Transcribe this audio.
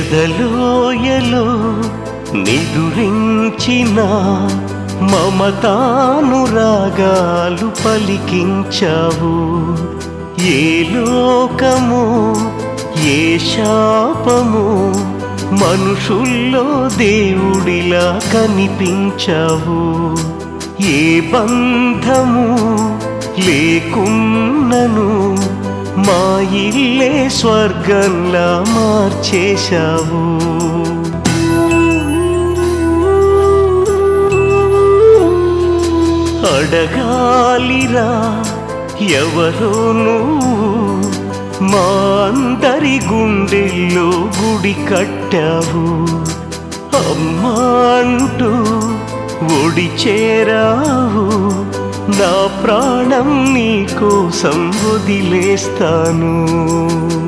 ఎదలోయలో నిదురించిన మమతానురాగాలు పలికించావు ఏ లోకము ఏ శాపము మనుషుల్లో దేవుడిలా కనిపించావు ఏ బంధము లేకున్నను మా ఇల్లే స్వర్గంలా మార్చేశావు అడగాలిరా ఎవరో నువ్వు మా అందరి గుండెల్లో గుడి కట్టావు అమ్మా అంటూ ఒడి చేరావు నా ప్రాణం నీ కోసం వదిలేస్తాను